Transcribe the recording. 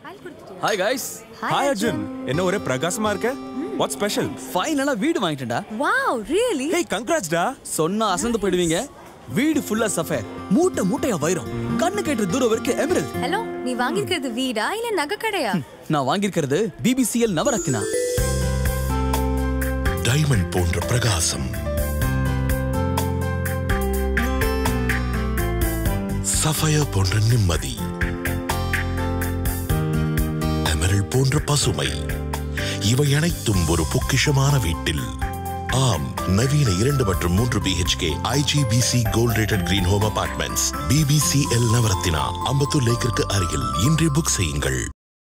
hi guys hi Arjun என்ன ஒரே பிரகாசமா இருக்க வாட் ஸ்பெஷல் ஃபைனலா வீடு வாங்கிட்டேன்டா வாவ் ரியலி ஹே கங்க்ராட்ஸ் டா சொன்னா அசந்து போயிடுவீங்க வீடு ஃபுல்லா சஃபேர் மூட்டை மூட்டையா வைரம் கண்ணு கேட்டு தூரம் வரைக்கும் எமரல் ஹலோ நீ வாங்கியிருக்கிறது வீடா இல்ல நகை கடையா நான் வாங்கியிருக்கிறது பிபிசிஎல் நவரத்னா டைமண்ட் போன்ற பிரகாசம் சஃபயர் போன்ற நிம்மதி எமரல் போன்ற பசுமை இவை அனைத்தும் ஒரு பொக்கிஷமான வீட்டில் ஆம் நவீன இரண்டு மற்றும் மூன்று BHK IGBC gold rated green home apartments BPCL Navaratna Ambattur லேக்கிற்கு அருகில் இன்றே புக் செய்யுங்கள்